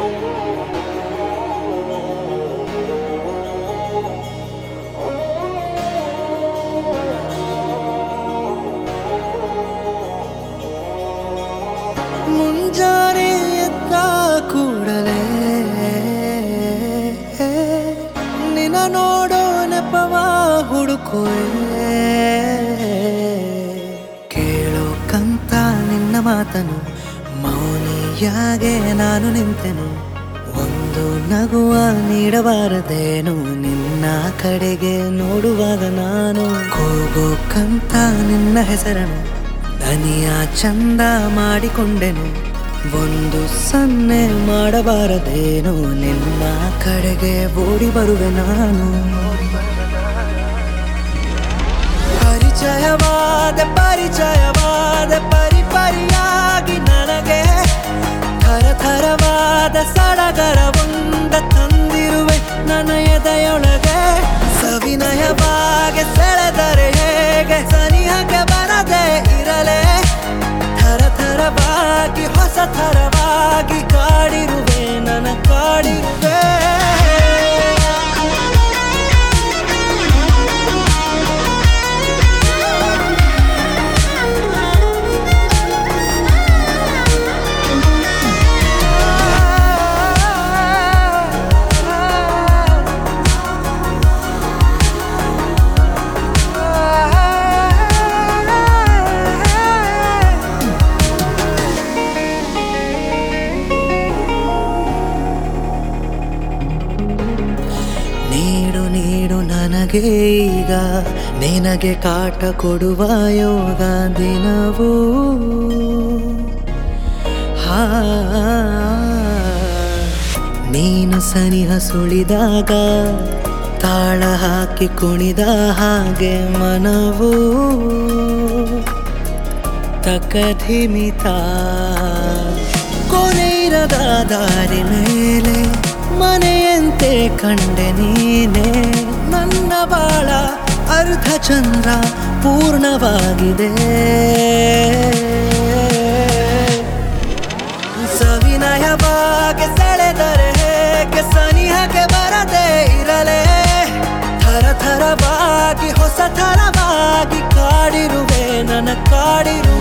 ಮುಂಜಾನೆ ಎದ್ದ ಕೂಡಲೇ ನಿನ್ನ ನೋಡೋ ನೆಪವ ಹುಡುಕುವೆ ಕೇಳೋ ಕಂತ ನಿನ್ನ ಮಾತನು ಮೌನಿಯಾಗೆ ನಾನು ನಿಂತೆನು ಒಂದು ನಗುವ ನೀಡಬಾರದೇನು ನಿನ್ನ ಕಡೆಗೆ ನೋಡುವಾಗ ನಾನು ಕೂಗೋ ಕಂತ ನಿನ್ನ ಹೆಸರನು ದನಿಯ ಚಂದ ಮಾಡಿಕೊಂಡೆನು ಒಂದು ಸನ್ನೆ ಮಾಡಬಾರದೇನು ನಿನ್ನ ಕಡೆಗೆ ಓಡಿ ಬರುವೆ ನಾನು ಪರಿಚಯವಾದ ಪರಿಚಯವಾದ ಪರಿ ಪರಿಯಾಗಿ ನನಗೆ ಥರ ಥರವಾದ ಸಡಗರವೊಂದ ತಂದಿರುವೆ ನನ್ನ ಎದೆಯೊಳಗೆ ಸವಿನಯವಾಗಿ ಸೆಳೆದರೆ ಹೇಗೆ ಸನಿಹಕ್ಕೆ ಬರದೆ ಇರಲೇ ಥರ ಥರವಾಗಿ ಹೊಸ ಥರವಾಗಿ ಕಾಡಿರುವೆ ನನ್ನ ಕಾಡಿರುವೆ ನೀಡು ನೀಡು ನನಗೆ ಈಗ ನಿನಗೆ ಕಾಟ ಕೊಡುವ ಯೋಗ ದಿನವೂ ಹಾ ನೀನು ಸನಿಹ ಸುಳಿದಾಗ ತಾಳ ಹಾಕಿ ಕುಣಿದ ಹಾಗೆ ಮನವು ತಕಧಿಮಿತ ಕೊನೆಯಿರದ ದಾರಿ ಮೇಲೆ ಮನೆಯಂತೆ ಕಂಡೆ ನೀನೆ ನನ್ನ ಬಾಳ ಅರ್ಧ ಚಂದ್ರ ಪೂರ್ಣವಾಗಿದೆ ಸವಿನಯವಾಗಿ ಸೆಳೆದರೆ ಹೇಗೆ ಸನಿಹಕ್ಕೆ ಬರದೆ ಇರಲೇ ಥರ ಥರವಾಗಿ ಹೊಸ ಥರವಾಗಿ ಕಾಡಿರುವೆ ನನ್ನ ಕಾಡಿರು